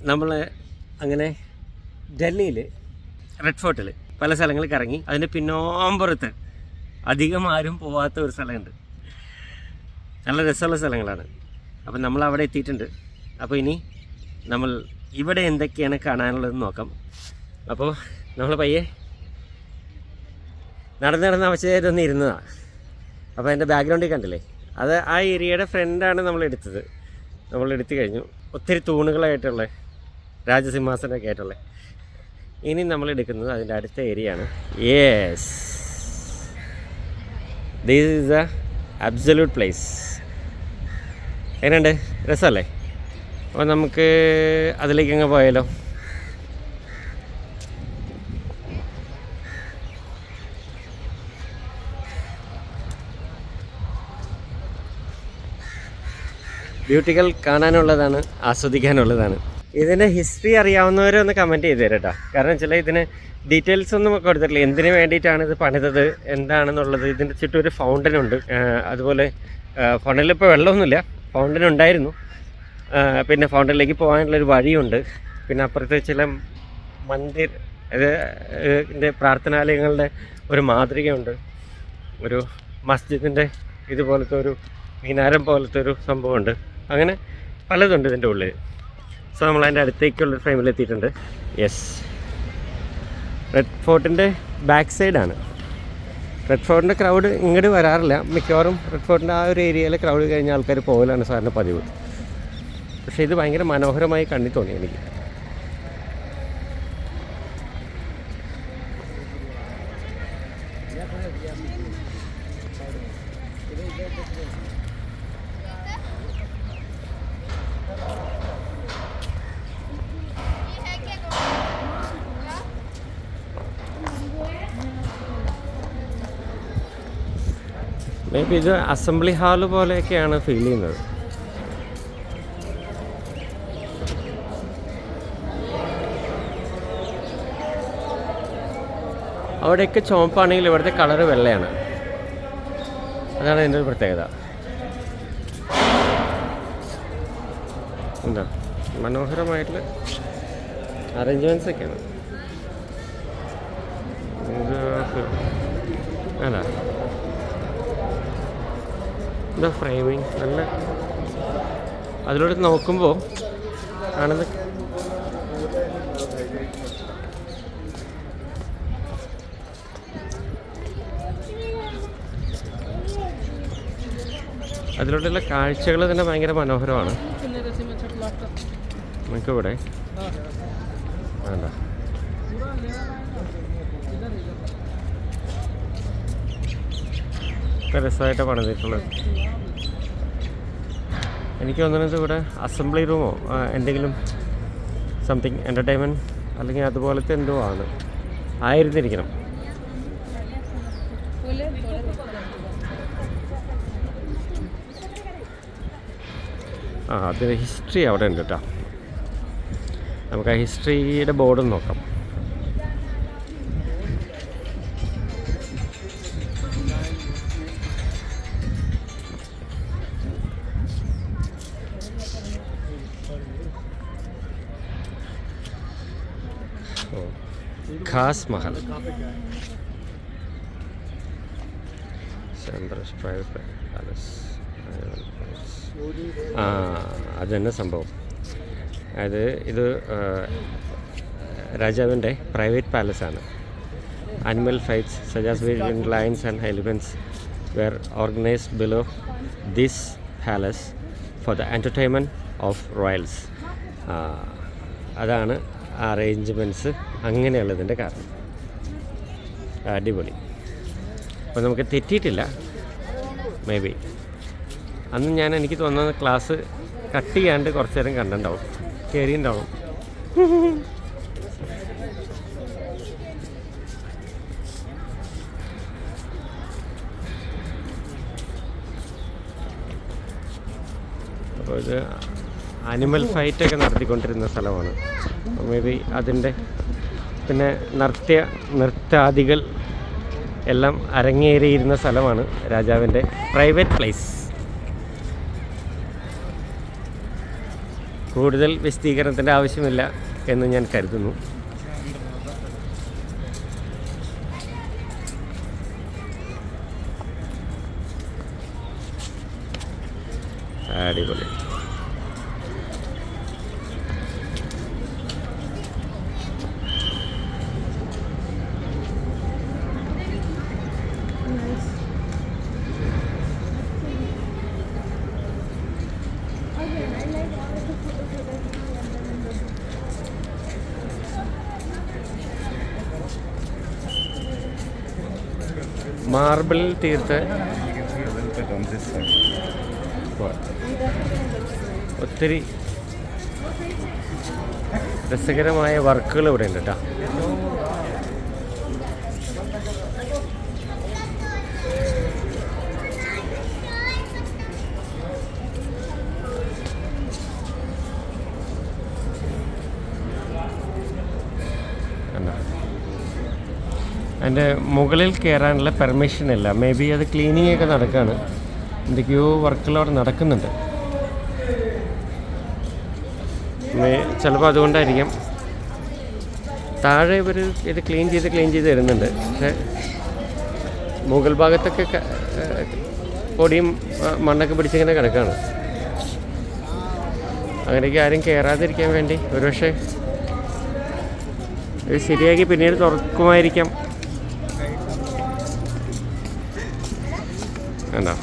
നമ്മൾ അങ്ങനെ ഡൽഹിയിൽ റെഡ് ഫോർട്ടിൽ പല സ്ഥലങ്ങളിൽ കറങ്ങി അതിൻ്റെ പിന്നോമ്പുറത്ത് അധികം ആരും പോവാത്ത ഒരു സ്ഥലമുണ്ട് നല്ല രസമുള്ള സ്ഥലങ്ങളാണ് അപ്പം നമ്മൾ അവിടെ എത്തിയിട്ടുണ്ട് അപ്പോൾ ഇനി നമ്മൾ ഇവിടെ എന്തൊക്കെയാണ് കാണാനുള്ളതെന്ന് നോക്കാം അപ്പോൾ നമ്മൾ പയ്യെ നടന്ന് നടന്ന് അവശേതൊന്ന് ഇരുന്നതാണ് അപ്പോൾ അതിൻ്റെ ബാക്ക്ഗ്രൗണ്ടിൽ കണ്ടില്ലേ അത് ആ ഏരിയയുടെ ഫ്രണ്ടാണ് നമ്മൾ എടുത്തത് നമ്മൾ എടുത്തു കഴിഞ്ഞു ഒത്തിരി തൂണുകളായിട്ടുള്ള രാജസിംഹാസനമൊക്കെ ആയിട്ടുള്ള ഇനി നമ്മൾ എടുക്കുന്നത് അതിൻ്റെ അടുത്ത ഏരിയ ആണ് yes this is a absolute place എങ്ങനെയുണ്ട് രസമല്ലേ അപ്പോൾ നമുക്ക് അതിലേക്ക് അങ്ങ് പോയാലോ ബ്യൂട്ടികൾ കാണാനുള്ളതാണ് ആസ്വദിക്കാനുള്ളതാണ് ഇതിൻ്റെ ഹിസ്റ്ററി അറിയാവുന്നവരൊന്ന് കമൻറ്റ് ചെയ്ത് തരാം കേട്ടോ കാരണം വെച്ചാൽ ഇതിന് ഡീറ്റെയിൽസ് ഒന്നും കൊടുത്തിട്ടില്ല എന്തിനു വേണ്ടിയിട്ടാണ് ഇത് പണിതത് എന്താണെന്നുള്ളത് ഇതിൻ്റെ ചുറ്റും ഒരു ഫൗണ്ടൻ ഉണ്ട് ആ, അതുപോലെ ഫൗണ്ടനിൽ ഇപ്പോൾ വെള്ളമൊന്നുമില്ല ഫൗണ്ടൻ ഉണ്ടായിരുന്നു ആ, പിന്നെ ഫൗണ്ടനിലേക്ക് പോകാനുള്ളൊരു വഴിയുണ്ട് പിന്നെ അപ്പുറത്ത് ചില മന്ദിർ ഇത് ഇതിൻ്റെ പ്രാർത്ഥനാലയങ്ങളുടെ ഒരു മാതൃകയുണ്ട് ഒരു മസ്ജിദിൻ്റെ ഇതുപോലത്തെ ഒരു മീനാരം പോലത്തെ ഒരു സംഭവമുണ്ട് അങ്ങനെ പലതുണ്ട് ഇതിൻ്റെ ഉള്ളിൽ സോ നമ്മൾ അതിൻ്റെ അടുത്തേക്കുള്ള ഫ്രെയിമിൽ എത്തിയിട്ടുണ്ട് യെസ് റെഡ് ഫോർട്ടിൻ്റെ ബാക്ക് സൈഡാണ് റെഡ് ഫോർട്ടിൻ്റെ ക്രൗഡ് ഇങ്ങോട്ട് വരാറില്ല മിക്കവാറും റെഡ് ഫോർട്ടിൻ്റെ ആ ഒരു ഏരിയയിലെ ക്രൗഡ് കഴിഞ്ഞ ആൾക്കാർ പോകലാണ് സാറിന് പതിവ് പക്ഷേ ഇത് ഭയങ്കര മനോഹരമായി കണ്ണി തോന്നി എനിക്ക് മേ ബി ഇത് അസംബ്ലി ഹാള് പോലെയൊക്കെയാണ് ഫീൽ ചെയ്യുന്നത് അവിടെയൊക്കെ ചുവപ്പാണെങ്കിൽ ഇവിടുത്തെ കളറ് വെള്ളയാണ് അതാണ് അതിൻ്റെ ഒരു പ്രത്യേകത എന്താ മനോഹരമായിട്ടുള്ള അറേഞ്ച്മെൻറ്റ്സ് ഒക്കെയാണ് ഇത് അല്ല എന്താ ഫ്രെയിമിങ് നല്ല അതിലൂടെ നോക്കുമ്പോൾ ആണെന്ന് അതിലൂടെയുള്ള കാഴ്ചകൾ തന്നെ ഭയങ്കര മനോഹരമാണ് നമുക്കിവിടെ വേണ്ട ഒക്കെ രസമായിട്ട് പണിതിട്ടുള്ളത് എനിക്ക് തോന്നുന്നത് ഇവിടെ അസംബ്ലി റൂമോ ആ, എന്തെങ്കിലും സംതിങ് എൻ്റർടൈൻമെൻറ്റ് അല്ലെങ്കിൽ അതുപോലത്തെ എന്തോ ആണ് ആയിരുന്നിരിക്കണം ആ അതിന് ഹിസ്റ്ററി അവിടെ ഉണ്ട് കേട്ടോ നമുക്ക് ആ ഹിസ്റ്ററിയുടെ ബോർഡ് നോക്കാം ഓ, ഖാസ് മഹൽ ചന്ദ്രസ് പ്രൈവറ്റ് പാലസ് ആ അത് തന്നെ സംഭവം അതായത് ഇത് ആ, രാജാവിൻ്റെ പ്രൈവറ്റ് പാലസാണ് animal fights such as between lions and elephants were organised below this palace for the entertainment of royals അതാണ് അറേഞ്ച്മെൻറ്റ്സ് അങ്ങനെയുള്ളതിൻ്റെ കാരണം അടിപൊളി അപ്പോൾ നമുക്ക് തെറ്റിയിട്ടില്ല മേ ബി അന്ന് ഞാൻ എനിക്ക് തോന്നുന്ന ക്ലാസ് കട്ട് ചെയ്യാണ്ട് കുറച്ച് നേരം കണ്ടിട്ടുണ്ടാവും കയറിയിട്ടുണ്ടാവും അപ്പോൾ ഇത് അനിമൽ ഫൈറ്റൊക്കെ നടത്തിക്കൊണ്ടിരുന്ന സ്ഥലമാണ് മേ ബി അതിൻ്റെ പിന്നെ നൃത്യ നൃത്താദികൾ എല്ലാം അരങ്ങേറിയിരുന്ന സ്ഥലമാണ് രാജാവിൻ്റെ പ്രൈവറ്റ് പ്ലേസ് കൂടുതൽ വിശദീകരണത്തിൻ്റെ ആവശ്യമില്ല എന്ന് ഞാൻ കരുതുന്നു അടിപൊളി മാർബിളിൽ തീർത്ത You can see a little bit on this side. ഒത്തിരി രസകരമായ വർക്കുകൾ ഇവിടെ ഉണ്ട് കേട്ടോ കണ്ടോ? അതിൻ്റെ മുകളിൽ കയറാനുള്ള പെർമിഷൻ ഇല്ല മേ ബി അത് ക്ലീനിങ് ഒക്കെ നടക്കുകയാണ് എന്തൊക്കെയോ വർക്കുകൾ അവിടെ നടക്കുന്നുണ്ട് ചിലപ്പോൾ അതുകൊണ്ടായിരിക്കും താഴെ ഇവർ ഇത് ക്ലീൻ ചെയ്ത് ക്ലീൻ ചെയ്ത് തരുന്നുണ്ട് പക്ഷേ മുകൾ ഭാഗത്തൊക്കെ ക- ഏഹ് പൊടിയും ആ, മണ്ണൊക്കെ പിടിച്ചിങ്ങനെ കിടക്കുകയാണ് അങ്ങനെയൊക്കെ ആരും കയറാതിരിക്കാൻ വേണ്ടി ഒരുപക്ഷെ ഇത് ശരിയാക്കി പിന്നീട് തുറക്കുമായിരിക്കാം കണ്ടോ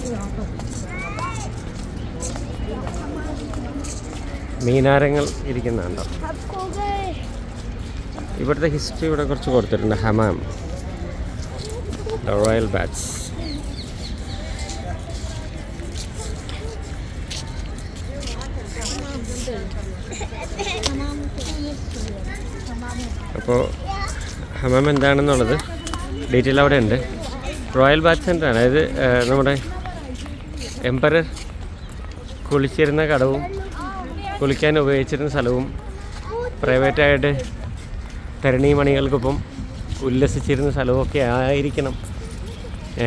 മീനാരങ്ങൾ ഇരിക്കുന്നുണ്ടോ ഇവിടുത്തെ ഹിസ്റ്ററി ഇവിടെ കുറച്ച് കൊടുത്തിട്ടുണ്ട് ഹമാം റോയൽ ബാറ്റ്സ് അപ്പോൾ ഹമാം എന്താണെന്നുള്ളത് ഡീറ്റെയിൽ അവിടെ ഉണ്ട് റോയൽ ബാത്ത് സെൻ്റർ ആണ് അതായത് ആ, നമ്മുടെ എംപറർ കുളിച്ചിരുന്ന കടവും കുളിക്കാൻ ഉപയോഗിച്ചിരുന്ന സ്ഥലവും പ്രൈവറ്റായിട്ട് തരണീമണികൾക്കൊപ്പം ഉല്ലസിച്ചിരുന്ന സ്ഥലമൊക്കെ ആയിരിക്കണം ഏ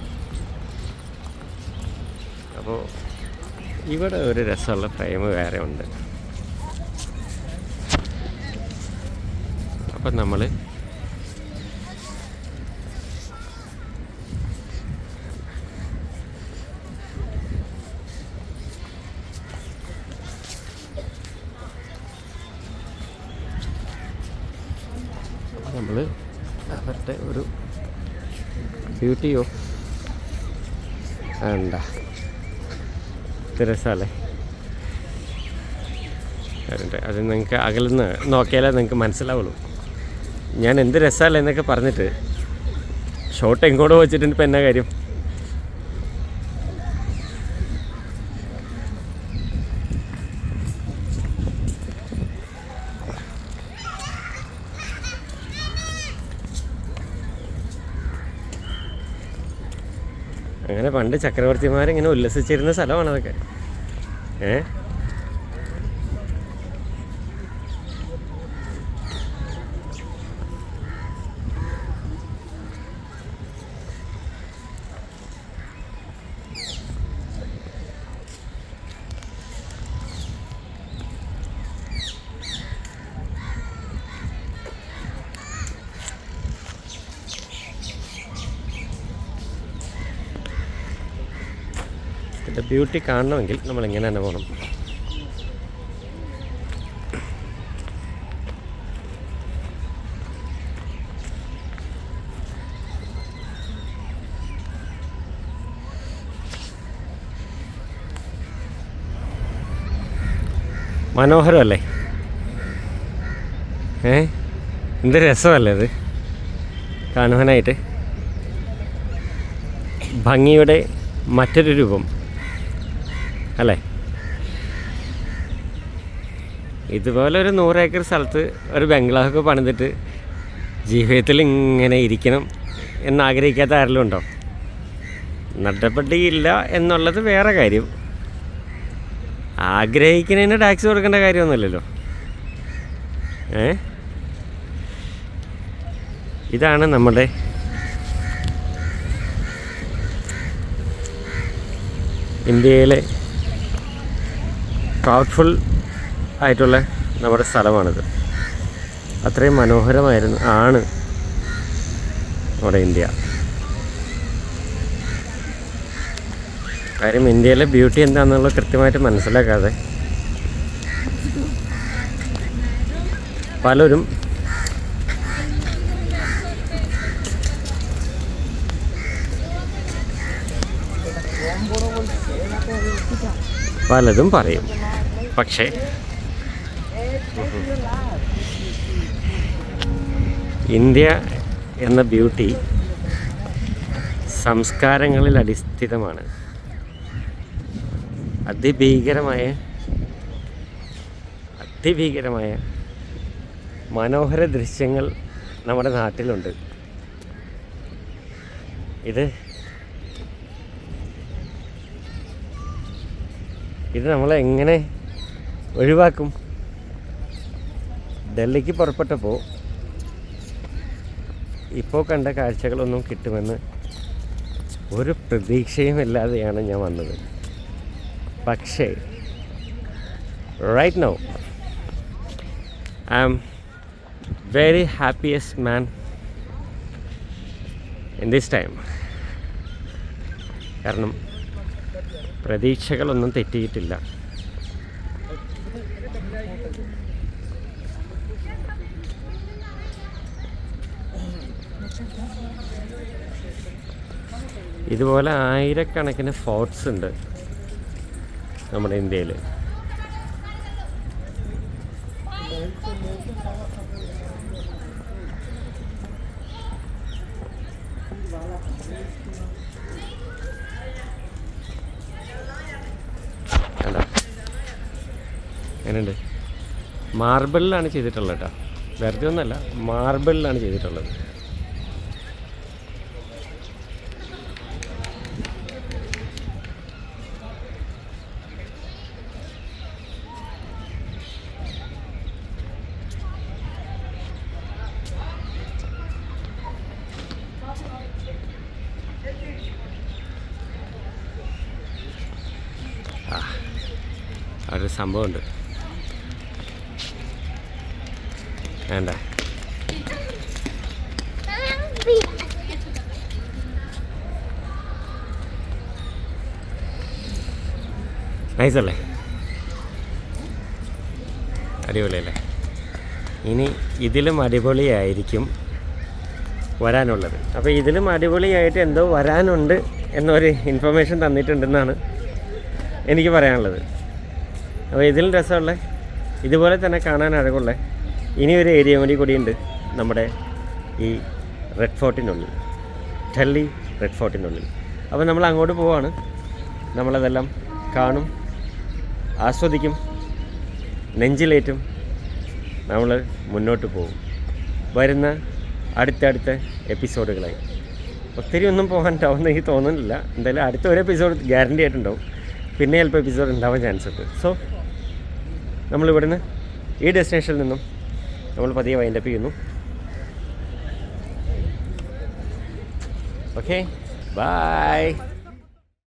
അപ്പോൾ ഇവിടെ ഒരു രസമുള്ള ഫ്രെയിം വേറെ ഉണ്ട് അപ്പം നമ്മൾ നമ്മൾ അവരുടെ ഒരു ബ്യൂട്ടി ഓഫ് എന്താ രസമല്ലേ അതുണ്ട് അത് നിങ്ങൾക്ക് അകലുന്ന് നോക്കിയാലേ നിങ്ങൾക്ക് മനസ്സിലാവുള്ളൂ ഞാൻ എന്ത് രസമല്ല എന്നൊക്കെ പറഞ്ഞിട്ട് ഷോട്ട് എങ്ങോട്ട് വെച്ചിട്ടുണ്ട് ഇപ്പം എന്നാ കാര്യം അങ്ങനെ പണ്ട് ചക്രവർത്തിമാരിങ്ങനെ ഉല്ലസിച്ചിരുന്ന സ്ഥലമാണ് അതൊക്കെ ഏ ഇതിൻ്റെ ബ്യൂട്ടി കാണണമെങ്കിൽ നമ്മൾ ഇങ്ങനെ തന്നെ പോകണം മനോഹരമല്ലേ ഏ എന്ത് രസമല്ലേ അത് കാണുവാനായിട്ട് ഭംഗിയുടെ മറ്റൊരു രൂപം അല്ലേ ഇതുപോലെ ഒരു നൂറ് ഏക്കർ സ്ഥലത്ത് ഒരു ബംഗ്ലാവൊക്കെ പണിതിട്ട് ജീവിതത്തിൽ ഇങ്ങനെ ഇരിക്കണം എന്നാഗ്രഹിക്കാത്ത ആരെങ്കിലും ഉണ്ടോ നട്ടപ്പെട്ടിയില്ല എന്നുള്ളത് വേറെ കാര്യം ആഗ്രഹിക്കുന്നതിന് ടാക്സ് കൊടുക്കേണ്ട കാര്യമൊന്നുമില്ലല്ലോ ഏ ഇതാണ് നമ്മുടെ ഇന്ത്യയിലെ പ്രൗഡ്ഫുൾ ആയിട്ടുള്ള നമ്മുടെ സ്ഥലമാണിത് അത്രയും മനോഹരമായിരുന്നു ആണ് നമ്മുടെ ഇന്ത്യ കാര്യം ഇന്ത്യയിലെ ബ്യൂട്ടി എന്താണെന്നുള്ളത് കൃത്യമായിട്ട് മനസ്സിലാക്കാതെ പലരും പലതും പറയും പക്ഷേ ഇന്ത്യ എന്ന ബ്യൂട്ടി സംസ്കാരങ്ങളിൽ അടിസ്ഥിതമാണ് അതിഭീകരമായ അതിഭീകരമായ മനോഹര ദൃശ്യങ്ങൾ നമ്മുടെ നാട്ടിലുണ്ട് ഇത് ഇത് നമ്മളെ എങ്ങനെ ഒഴിവാക്കും ഡൽഹിക്ക് പുറപ്പെട്ടപ്പോൾ ഇപ്പോൾ കണ്ട കാഴ്ചകളൊന്നും കിട്ടുമെന്ന് ഒരു പ്രതീക്ഷയുമില്ലാതെയാണ് ഞാൻ വന്നത് പക്ഷേ right now I am very happiest man in this time കാരണം പ്രതീക്ഷകളൊന്നും തെറ്റിയിട്ടില്ല ഇതുപോലെ ആയിരക്കണക്കിന് ഫോർട്സ് ഉണ്ട് നമ്മുടെ ഇന്ത്യയിൽ കണ്ടോ എങ്ങനെയുണ്ട് മാർബിളിലാണ് ചെയ്തിട്ടുള്ളത് കേട്ടോ വെറുതെ ഒന്നല്ല മാർബിളിലാണ് ചെയ്തിട്ടുള്ളത് അവിടെ ഒരു സംഭവമുണ്ട് വേണ്ട നൈസല്ലേ അടിപൊളിയല്ലേ ഇനി ഇതിലും അടിപൊളിയായിരിക്കും വരാനുള്ളത് അപ്പോൾ ഇതിലും അടിപൊളിയായിട്ട് എന്തോ വരാനുണ്ട് എന്നൊരു ഇൻഫർമേഷൻ തന്നിട്ടുണ്ടെന്നാണ് എനിക്ക് പറയാനുള്ളത് അപ്പോൾ ഇതിലും രസമുള്ള ഇതുപോലെ തന്നെ കാണാൻ അഴകുള്ള ഇനി ഒരു ഏരിയ കൂടി കൂടിയുണ്ട് നമ്മുടെ ഈ റെഡ് ഫോർട്ടിനുള്ളിൽ ഡൽഹി റെഡ് ഫോർട്ടിനുള്ളിൽ അപ്പോൾ നമ്മൾ അങ്ങോട്ട് പോവാണ് നമ്മളതെല്ലാം കാണും ആസ്വദിക്കും നെഞ്ചിലേറ്റും നമ്മൾ മുന്നോട്ട് പോകും വരുന്ന അടുത്തടുത്ത എപ്പിസോഡുകളായി ഒത്തിരി ഒന്നും പോകാനുണ്ടാവുമെന്ന് എനിക്ക് തോന്നുന്നില്ല എന്തായാലും അടുത്ത ഒരു എപ്പിസോഡ് ഗ്യാരണ്ടി ആയിട്ടുണ്ടാവും പിന്നെ ചിലപ്പോൾ എപ്പിസോഡ് ഉണ്ടാവാൻ ചാൻസ് ഉണ്ട് സോ നമ്മളിവിടുന്ന് ഈ ഡെസ്റ്റിനേഷനിൽ നിന്നും നമ്മൾ പതിയെ വൈൻഡപ്പ് ചെയ്യുന്നു ഓക്കെ ബൈ